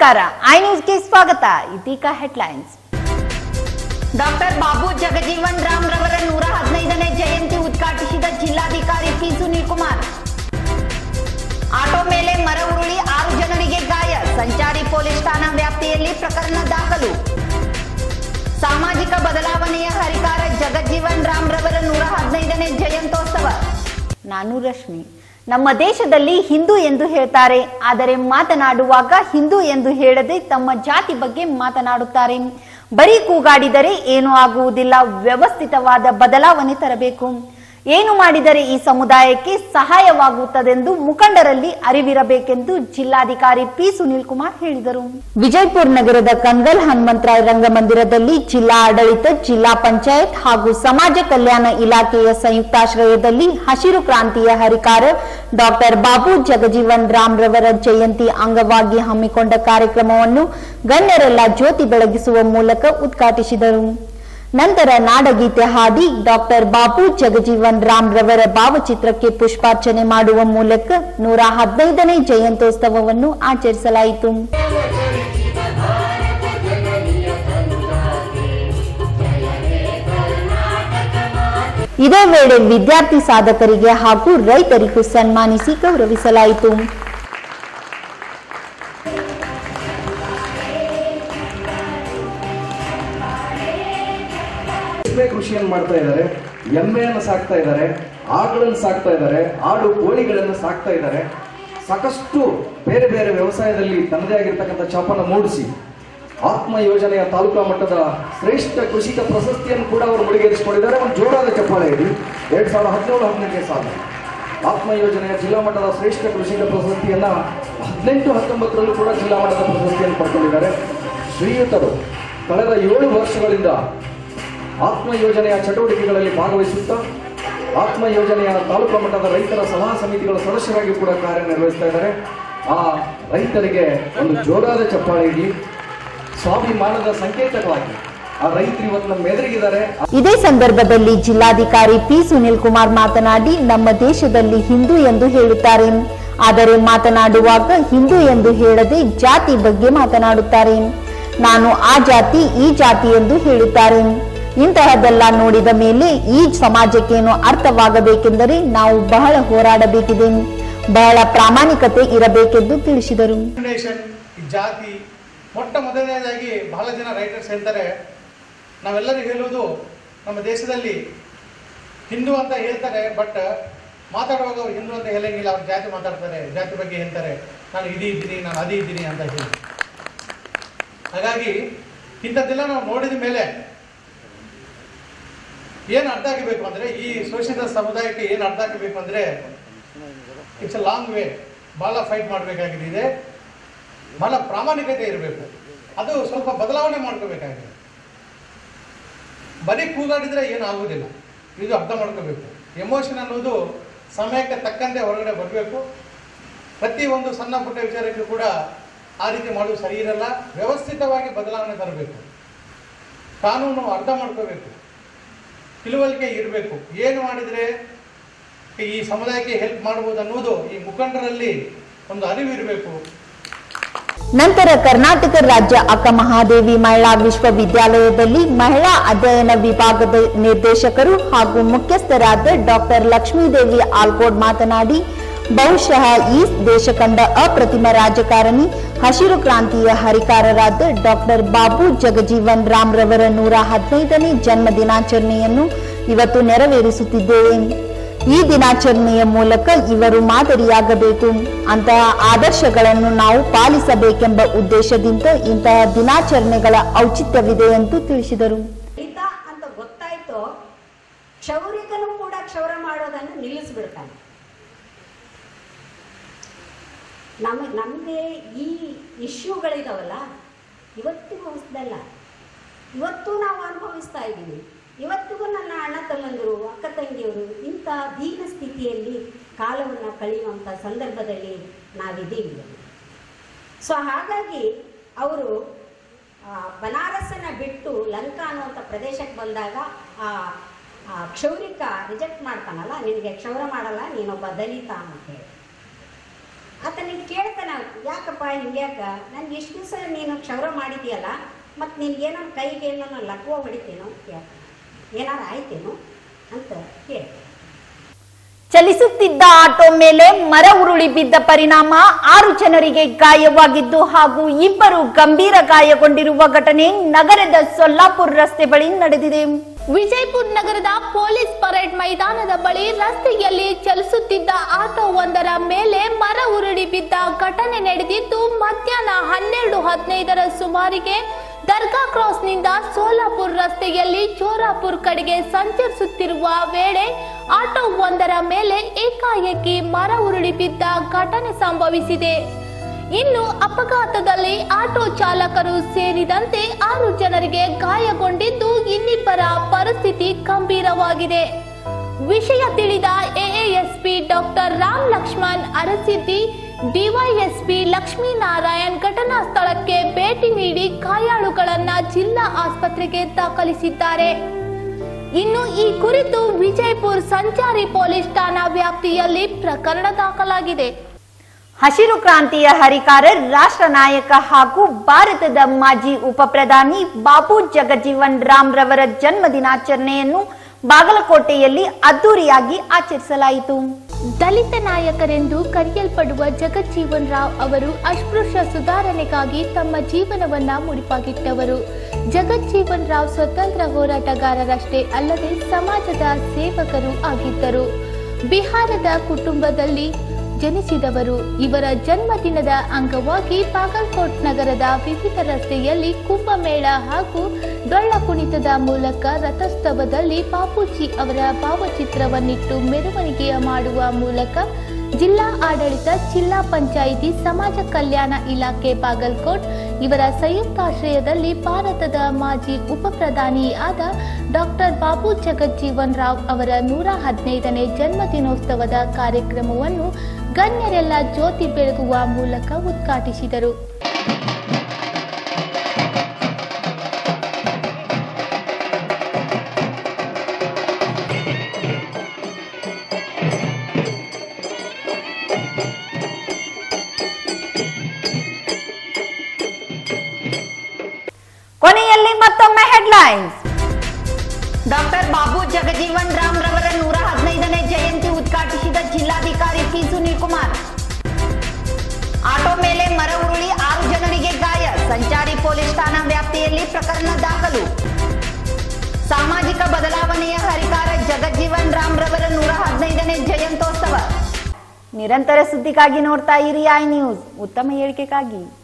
ನಮಸ್ಕಾರ ಐ ನ್ಯೂಸ್ಗೆ ಸ್ವಾಗತ ಇದೀಗ ಹೆಡ್ಲೈನ್ಸ್ ಡಾಕ್ಟರ್ ಬಾಬು ಜಗಜೀವನ್ ರಾಮ್ ರವರ ನೂರ ಹದಿನೈದನೇ ಜಯಂತಿ ಉದ್ಘಾಟಿಸಿದ ಜಿಲ್ಲಾಧಿಕಾರಿ ಪಿ ಸುನೀಲ್ ಕುಮಾರ್ ಆಟೋ ಮೇಲೆ ಮರ ಉರುಳಿ ಆರು ಜನರಿಗೆ ಗಾಯ ಸಂಚಾರಿ ಪೊಲೀಸ್ ಠಾಣಾ ವ್ಯಾಪ್ತಿಯಲ್ಲಿ ಪ್ರಕರಣ ದಾಖಲು ಸಾಮಾಜಿಕ ಬದಲಾವಣೆಯ ಹರಿಕಾರ ಜಗಜ್ಜೀವನ್ ರಾಮ್ ರವರ ನೂರ ಹದಿನೈದನೇ ಜಯಂತ್ಯೋತ್ಸವ ನಾನು ರಶ್ಮಿ ನಮ್ಮ ದೇಶದಲ್ಲಿ ಹಿಂದೂ ಎಂದು ಹೇಳ್ತಾರೆ ಆದರೆ ಮಾತನಾಡುವಾಗ ಹಿಂದೂ ಎಂದು ಹೇಳದೆ ತಮ್ಮ ಜಾತಿ ಬಗ್ಗೆ ಮಾತನಾಡುತ್ತಾರೆ ಬರೀ ಕೂಗಾಡಿದರೆ ಏನೂ ಆಗುವುದಿಲ್ಲ ವ್ಯವಸ್ಥಿತವಾದ ಬದಲಾವಣೆ ತರಬೇಕು ಏನು ಮಾಡಿದರೆ ಈ ಸಮುದಾಯಕ್ಕೆ ಸಹಾಯವಾಗುತ್ತದೆಂದು ಮುಖಂಡರಲ್ಲಿ ಅರಿವಿರಬೇಕೆಂದು ಜಿಲ್ಲಾಧಿಕಾರಿ ಪಿ ಸುನೀಲ್ ಕುಮಾರ್ ಹೇಳಿದರು ವಿಜಯಪುರ ನಗರದ ಕಂಗಲ್ ಹನುಮಂತರಾಯ ರಂಗಮಂದಿರದಲ್ಲಿ ಜಿಲ್ಲಾ ಆಡಳಿತ ಜಿಲ್ಲಾ ಪಂಚಾಯತ್ ಹಾಗೂ ಸಮಾಜ ಕಲ್ಯಾಣ ಇಲಾಖೆಯ ಸಂಯುಕ್ತಾಶ್ರಯದಲ್ಲಿ ಹಸಿರು ಕ್ರಾಂತಿಯ ಹರಿಕಾರ ಡಾಕ್ಟರ್ ಬಾಬು ಜಗಜೀವನ್ ರಾಮ್ ರವರ ಜಯಂತಿ ಅಂಗವಾಗಿ ಹಮ್ಮಿಕೊಂಡ ಕಾರ್ಯಕ್ರಮವನ್ನು ಗಣ್ಯರೆಲ್ಲ ಜ್ಯೋತಿ ಬೆಳಗಿಸುವ ಮೂಲಕ ಉದ್ಘಾಟಿಸಿದರು ನಂತರ ನಾಡಗೀತೆ ಹಾಡಿ ಡಾಕ್ಟರ್ ಬಾಬು ಜಗಜೀವನ್ ರಾಮ್ ರವರ ಭಾವಚಿತ್ರಕ್ಕೆ ಪುಷ್ಪಾರ್ಚನೆ ಮಾಡುವ ಮೂಲಕ ನೂರ ಹದಿನೈದನೇ ಜಯಂತ್ಯೋತ್ಸವವನ್ನು ಆಚರಿಸಲಾಯಿತು ಇದೇ ವೇಳೆ ವಿದ್ಯಾರ್ಥಿ ಸಾಧಕರಿಗೆ ಹಾಗೂ ರೈತರಿಗೂ ಸನ್ಮಾನಿಸಿ ಗೌರವಿಸಲಾಯಿತು ರೇಷ್ಮೆ ಕೃಷಿಯನ್ನು ಮಾಡ್ತಾ ಇದ್ದಾರೆ ಎಮ್ಮೆಯನ್ನು ಸಾಕ್ತಾ ಇದ್ದಾರೆ ಆಡುಗಳನ್ನು ಸಾಕ್ತಾ ಇದ್ದಾರೆ ಆಡು ಕೋಳಿಗಳನ್ನು ಸಾಕ್ತಾ ಇದ್ದಾರೆ ಸಾಕಷ್ಟು ಬೇರೆ ಬೇರೆ ವ್ಯವಸಾಯದಲ್ಲಿ ತನ್ನದೇ ಆಗಿರ್ತಕ್ಕಂಥ ಛಾಪನ್ನು ಮೂಡಿಸಿ ಆತ್ಮ ಯೋಜನೆಯ ತಾಲೂಕಾ ಮಟ್ಟದ ಶ್ರೇಷ್ಠ ಕೃಷಿಕ ಪ್ರಶಸ್ತಿಯನ್ನು ಕೂಡ ಅವರು ಮುಡಿಗೇರಿಸಿಕೊಂಡಿದ್ದಾರೆ ಒಂದು ಜೋರಾದ ಚಪ್ಪಾಳೆ ಇದೆ ಎರಡ್ ಸಾವಿರದ ಹದಿನೇಳು ಹದಿನೆಂಟನೇ ಸಾಲ ಆತ್ಮ ಯೋಜನೆಯ ಜಿಲ್ಲಾ ಮಟ್ಟದ ಶ್ರೇಷ್ಠ ಕೃಷಿಕ ಪ್ರಶಸ್ತಿಯನ್ನ ಹದಿನೆಂಟು ಹತ್ತೊಂಬತ್ತರಲ್ಲೂ ಕೂಡ ಜಿಲ್ಲಾ ಮಟ್ಟದ ಪ್ರಶಸ್ತಿಯನ್ನು ಪಡ್ಕೊಂಡಿದ್ದಾರೆ ಶ್ರೀಯುತರು ಕಳೆದ ಏಳು ವರ್ಷಗಳಿಂದ ಆತ್ಮ ಯೋಜನೆಯ ಚಟುವಟಿಕೆಗಳಲ್ಲಿ ಭಾಗವಹಿಸುತ್ತಾ ಆತ್ಮ ಯೋಜನೆಯ ತಾಲೂಕು ಮಟ್ಟದ ರೈತರ ಸಲಹಾ ಸಮಿತಿಗಳ ಸದಸ್ಯರಾಗಿ ಕೂಡ ಕಾರ್ಯನಿರ್ವಹಿಸ್ತಾ ಇದ್ದಾರೆ ಆ ರೈತರಿಗೆ ಒಂದು ಜೋರಾದ ಚಪ್ಪಾಳೆ ಇರಲಿ ಸ್ವಾಭಿಮಾನದ ಸಂಕೇತಗಳಾಗಿ ಆ ರೈತರು ಇವತ್ತು ನಮ್ಮ ಎದುರಿಗಿದ್ದಾರೆ ಇದೇ ಸಂದರ್ಭದಲ್ಲಿ ಜಿಲ್ಲಾಧಿಕಾರಿ ಪಿ ಸುನಿಲ್ ಕುಮಾರ್ ಮಾತನಾಡಿ ನಮ್ಮ ದೇಶದಲ್ಲಿ ಹಿಂದೂ ಎಂದು ಹೇಳುತ್ತಾರೆ ಆದರೆ ಮಾತನಾಡುವಾಗ ಹಿಂದೂ ಎಂದು ಹೇಳದೆ ಜಾತಿ ಬಗ್ಗೆ ಮಾತನಾಡುತ್ತಾರೆ ನಾನು ಆ ಜಾತಿ ಈ ಜಾತಿ ಎಂದು ಹೇಳುತ್ತಾರೆ ಇಂತಹದೆಲ್ಲ ನೋಡಿದ ಮೇಲೆ ಈ ಸಮಾಜಕ್ಕೇನು ಅರ್ಥವಾಗಬೇಕೆಂದರೆ ನಾವು ಬಹಳ ಹೋರಾಡಬೇಕಿದೆ ಬಹಳ ಪ್ರಾಮಾಣಿಕತೆ ಇರಬೇಕೆಂದು ತಿಳಿಸಿದರು ಡಿಸ್ಕ್ರಿಮಿನೇಷನ್ ಈ ಜಾತಿ ಮೊಟ್ಟ ಮೊದಲನೇದಾಗಿ ಬಹಳ ಜನ ರೈಟರ್ಸ್ ಹೇಳ್ತಾರೆ ನಾವೆಲ್ಲರೂ ಹೇಳುವುದು ನಮ್ಮ ದೇಶದಲ್ಲಿ ಹಿಂದೂ ಅಂತ ಹೇಳ್ತಾರೆ ಬಟ್ ಮಾತಾಡುವಾಗ ಅವ್ರು ಹಿಂದೂ ಅಂತ ಹೇಳಂಗಿಲ್ಲ ಅವ್ರು ಜಾತಿ ಮಾತಾಡ್ತಾರೆ ಜಾತಿ ಬಗ್ಗೆ ಹೇಳ್ತಾರೆ ನಾನು ಇದು ಇದ್ದೀನಿ ನಾನು ಅದು ಇದ್ದೀನಿ ಅಂತ ಹೇಳಿ ಹಾಗಾಗಿ ಇಂಥದ್ದೆಲ್ಲ ನಾವು ನೋಡಿದ ಮೇಲೆ ಏನು ಅರ್ಥ ಆಗಬೇಕು ಅಂದ್ರೆ ಈ ಶೋಷಿತ ಸಮುದಾಯಕ್ಕೆ ಏನು ಅರ್ಥ ಆಗಬೇಕು ಅಂದ್ರೆ ಇಟ್ಸ್ ಅ ಲಾಂಗ್ ವೇ ಬಹಳ ಫೈಟ್ ಮಾಡಬೇಕಾಗಿದೆ ಇದೆ ಬಹಳ ಪ್ರಾಮಾಣಿಕತೆ ಇರಬೇಕು ಅದು ಸ್ವಲ್ಪ ಬದಲಾವಣೆ ಮಾಡ್ಕೋಬೇಕಾಗಿದೆ ಬರೀ ಕೂಗಾಡಿದ್ರೆ ಏನು ಆಗುವುದಿಲ್ಲ ಇದು ಅರ್ಥ ಮಾಡ್ಕೋಬೇಕು ಎಮೋಷನ್ ಅನ್ನೋದು ಸಮಯಕ್ಕೆ ತಕ್ಕಂತೆ ಹೊರಗಡೆ ಬರಬೇಕು ಪ್ರತಿ ಒಂದು ಸಣ್ಣ ಪುಟ್ಟ ವಿಚಾರಕ್ಕೂ ಕೂಡ ಆ ರೀತಿ ಮಾಡೋದು ಸರಿ ಇರಲ್ಲ ವ್ಯವಸ್ಥಿತವಾಗಿ ಬದಲಾವಣೆ ತರಬೇಕು ಕಾನೂನು ಅರ್ಥ ಮಾಡ್ಕೋಬೇಕು ತಿಳುವಳಿಕೆ ಇರಬೇಕು ಏನು ಮಾಡಿದರೆ ಈ ಸಮುದಾಯಕ್ಕೆ ಹೆಲ್ಪ್ ಮಾಡಬಹುದು ಅನ್ನೋದು ಈ ಮುಖಂಡರಲ್ಲಿ ಒಂದು ಅರಿವು ಇರಬೇಕು ನಂತರ ಕರ್ನಾಟಕ ರಾಜ್ಯ ಅಕ್ಕ ಮಹಾದೇವಿ ಮಹಿಳಾ ವಿಶ್ವವಿದ್ಯಾಲಯದಲ್ಲಿ ಮಹಿಳಾ ಅಧ್ಯಯನ ವಿಭಾಗದ ನಿರ್ದೇಶಕರು ಹಾಗೂ ಮುಖ್ಯಸ್ಥರಾದ ಡಾಕ್ಟರ್ ಲಕ್ಷ್ಮೀದೇವಿ ಆಲ್ಕೋಡ್ ಮಾತನಾಡಿ ಬಹುಶಃ ಈ ದೇಶ ಕಂಡ ಅಪ್ರತಿಮ ರಾಜಕಾರಣಿ ಹಸಿರು ಕ್ರಾಂತಿಯ ಹರಿಕಾರರಾದ ಡಾಕ್ಟರ್ ಬಾಬು ಜಗಜೀವನ್ ರಾಮ್ ರವರ ನೂರ ಹದಿನೈದನೇ ಜನ್ಮ ದಿನಾಚರಣೆಯನ್ನು ಇವತ್ತು ನೆರವೇರಿಸುತ್ತಿದ್ದೇವೆ ಈ ದಿನಾಚರಣೆಯ ಮೂಲಕ ಇವರು ಮಾದರಿಯಾಗಬೇಕು ಅಂತಹ ಆದರ್ಶಗಳನ್ನು ನಾವು ಪಾಲಿಸಬೇಕೆಂಬ ಉದ್ದೇಶದಿಂದ ಇಂತಹ ದಿನಾಚರಣೆಗಳ ಔಚಿತ್ಯವಿದೆ ಎಂದು ತಿಳಿಸಿದರು ಹಿತ ಅಂತ ಗೊತ್ತಾಯ್ತೋ ಕ್ಷೌರಿಕನು ಕೂಡ ಕ್ಷೌರ ಮಾಡೋದನ್ನು ನಿಲ್ಲಿಸ್ಬಿಡ್ತಾನೆ ನಮ ನಮಗೆ ಈ ಇಶ್ಯೂಗಳಿದಾವಲ್ಲ ಇವತ್ತಿಗೂ ಹೊಸದಲ್ಲ ಇವತ್ತು ನಾವು ಅನುಭವಿಸ್ತಾ ಇದ್ದೀವಿ ಇವತ್ತಿಗೂ ನನ್ನ ಅಣ್ಣ ತಮ್ಮಂದಿರು ಅಕ್ಕ ತಂಗಿಯವರು ಇಂಥ ದೀನ ಸ್ಥಿತಿಯಲ್ಲಿ ಕಾಲವನ್ನು ಕಳೆಯುವಂಥ ಸಂದರ್ಭದಲ್ಲಿ ನಾವಿದ್ದೀವಿ ಸೊ ಹಾಗಾಗಿ ಅವರು ಬನಾರಸ್ಸನ್ನ ಬಿಟ್ಟು ಲಂಕಾ ಅನ್ನುವಂಥ ಪ್ರದೇಶಕ್ಕೆ ಬಂದಾಗ ಆ ಆ ಕ್ಷೌರಿಕ ರಿಜೆಕ್ಟ್ ಮಾಡ್ತಾನಲ್ಲ ನಿನಗೆ ಕ್ಷೌರ ಮಾಡಲ್ಲ ನೀನೊಬ್ಬ ದಲಿತ ಅಂತ ಹೇಳಿ ಆತನಿಗೆ ಕೇಳ್ತಾನ ಯಾಕಪ್ಪ ಹಿಂಗ್ಯಾಕ ನನ್ಗೆ ಇಷ್ಟು ದಿವಸ ನೀನು ಕ್ಷೌರ ಮಾಡಿದ್ಯಲ್ಲ ಮತ್ತು ನಿನ್ಗೇನೋ ಕೈಗೆ ಏನೋ ಲಕ್ವ ಹೊಡಿತೇನೋ ಯಾಕೆ ಏನಾರು ಆಯ್ತೇನೋ ಅಂತ ಕೇಳಿ ಚಲಿಸುತ್ತಿದ್ದ ಆಟೋ ಮೇಲೆ ಮರ ಉರುಳಿ ಬಿದ್ದ ಪರಿಣಾಮ ಆರು ಜನರಿಗೆ ಗಾಯವಾಗಿದ್ದು ಹಾಗೂ ಇಬ್ಬರು ಗಂಭೀರ ಗಾಯಗೊಂಡಿರುವ ಘಟನೆ ನಗರದ ಸೊಲ್ಲಾಪುರ್ ರಸ್ತೆ ಬಳಿ ನಡೆದಿದೆ ವಿಜಯಪುರ ನಗರದ ಪೊಲೀಸ್ ಪರೇಡ್ ಮೈದಾನದ ಬಳಿ ರಸ್ತೆಯಲ್ಲಿ ಚಲಿಸುತ್ತಿದ್ದ ಆಟೋ ಒಂದರ ಮೇಲೆ ಮರ ಉರುಳಿ ಬಿದ್ದ ಘಟನೆ ನಡೆದಿದ್ದು ಮಧ್ಯಾಹ್ನ ಹನ್ನೆರಡು ಹದಿನೈದರ ಸುಮಾರಿಗೆ ದರ್ಗಾ ಕ್ರಾಸ್ನಿಂದ ಸೋಲಾಪುರ್ ರಸ್ತೆಯಲ್ಲಿ ಚೋರಾಪುರ್ ಕಡೆಗೆ ಸಂಚರಿಸುತ್ತಿರುವ ವೇಳೆ ಆಟೋ ಒಂದರ ಮೇಲೆ ಏಕಾಏಕಿ ಮರ ಉರುಳಿ ಬಿದ್ದ ಘಟನೆ ಸಂಭವಿಸಿದೆ ಇನ್ನು ಅಪಘಾತದಲ್ಲಿ ಆಟೋ ಚಾಲಕರು ಸೇರಿದಂತೆ ಆರು ಜನರಿಗೆ ಗಾಯಗೊಂಡಿದ್ದು ಇನ್ನಿಬ್ಬರ ಪರಿಸ್ಥಿತಿ ಗಂಭೀರವಾಗಿದೆ ವಿಷಯ ತಿಳಿದ AASP doctor Ram Lakshman Arasiddi DYSP Lakshminarayan ಘಟನಾ ಸ್ಥಳಕ್ಕೆ ಭೇಟಿ ನೀಡಿ ಗಾಯಾಳುಗಳನ್ನ ಜಿಲ್ಲಾ ಆಸ್ಪತ್ರೆಗೆ ದಾಖಲಿಸಿದ್ದಾರೆ ಇನ್ನು ಈ ಕುರಿತು ವಿಜಯಪುರ ಸಂಚಾರಿ ಪೊಲೀಸ್ ಠಾಣಾ ವ್ಯಾಪ್ತಿಯಲ್ಲಿ ಪ್ರಕರಣ ದಾಖಲಾಗಿದೆ ಹಸಿರು ಕ್ರಾಂತಿಯ ಹರಿಕಾರ ರಾಷ್ಟ್ರ ನಾಯಕ ಹಾಗೂ ಭಾರತದ ಮಾಜಿ ಉಪ ಪ್ರಧಾನಿ ಬಾಬು ಜಗಜೀವನ್ ರಾಮ್ ರವರ ಜನ್ಮ ದಿನಾಚರಣೆಯನ್ನು ಬಾಗಲಕೋಟೆಯಲ್ಲಿ ಅದ್ದೂರಿಯಾಗಿ ಆಚರಿಸಲಾಯಿತು ದಲಿತ ನಾಯಕರೆಂದು ಕರೆಯಲ್ಪಡುವ ಜಗಜ್ಜೀವನ್ ರಾವ್ ಅವರು ಅಸ್ಪೃಶ್ಯ ಸುಧಾರಣೆಗಾಗಿ ತಮ್ಮ ಜೀವನವನ್ನ ಮುಡಿಪಾಗಿಟ್ಟವರು ಜಗಜ್ಜೀವನ್ ರಾವ್ ಸ್ವತಂತ್ರ ಹೋರಾಟಗಾರರಷ್ಟೇ ಅಲ್ಲದೆ ಸಮಾಜದ ಸೇವಕರು ಆಗಿದ್ದರು ಬಿಹಾರದ ಕುಟುಂಬದಲ್ಲಿ ಜನಿಸಿದವರು ಇವರ ಜನ್ಮದಿನದ ಅಂಗವಾಗಿ ಬಾಗಲಕೋಟ್ ನಗರದ ವಿವಿಧ ರಸ್ತೆಯಲ್ಲಿ ಕುಂಭಮೇಳ ಹಾಗೂ ಡೊಳ್ಳ ಕುಣಿತದ ಮೂಲಕ ರಥೋತ್ಸವದಲ್ಲಿ ಬಾಪೂಜಿ ಅವರ ಭಾವಚಿತ್ರವನ್ನಿಟ್ಟು ಮೆರವಣಿಗೆ ಮಾಡುವ ಮೂಲಕ ಜಿಲ್ಲಾ ಆಡಳಿತ ಜಿಲ್ಲಾ ಪಂಚಾಯಿತಿ ಸಮಾಜ ಕಲ್ಯಾಣ ಇಲಾಖೆ ಬಾಗಲಕೋಟ್ ಇವರ ಸಂಯುಕ್ತಾಶ್ರಯದಲ್ಲಿ ಭಾರತದ ಮಾಜಿ ಉಪ ಪ್ರಧಾನಿ ಆದ ಡಾಕ್ಟರ್ ಬಾಬು ಜಗಜ್ಜೀವನ್ ರಾವ್ ಅವರ ನೂರ ಹದಿನೈದನೇ ಜನ್ಮದಿನೋತ್ಸವದ ಕಾರ್ಯಕ್ರಮವನ್ನು ಗಣ್ಯರೆಲ್ಲ ಜ್ಯೋತಿ ಬೆಳಗುವ ಮೂಲಕ ಉದ್ಘಾಟಿಸಿದರು ಕೊನೆಯಲ್ಲಿ ಮತ್ತೊಮ್ಮೆ ಹೆಡ್ಲೈನ್ಸ್ ಡಾಕ್ಟರ್ ಬಾಬು ಜಗಜೀವನ್ ರಾಮ್ ರವರ ನೂರ ಹದಿನೈದನೇ ಜಯಂತಿ ಉದ್ಘಾಟಿಸಿದ ಜಿಲ್ಲಾಧಿಕಾರಿ ಪಿ ಸುನೀಲ್ ಕುಮಾರ್ ಆಟೋ ಮೇಲೆ ಮರ ಉರುಳಿ ಆರು ಜನರಿಗೆ ಗಾಯ ಸಂಚಾರಿ ಪೊಲೀಸ್ ಠಾಣಾ ವ್ಯಾಪ್ತಿಯಲ್ಲಿ ಪ್ರಕರಣ ದಾಖಲು ಸಾಮಾಜಿಕ ಬದಲಾವಣೆಯ ಹರಿಕಾರ ಜಗಜ್ಜೀವನ್ ರಾಮ್ ರವರ ನೂರ ಹದಿನೈದನೇ ಜಯಂತ್ಯೋತ್ಸವ ನಿರಂತರ ಸುದ್ದಿಗಾಗಿ ನೋಡ್ತಾ ಇರಿ ಐ ನ್ಯೂಸ್ ಉತ್ತಮ ಹೇಳಿಕೆಗಾಗಿ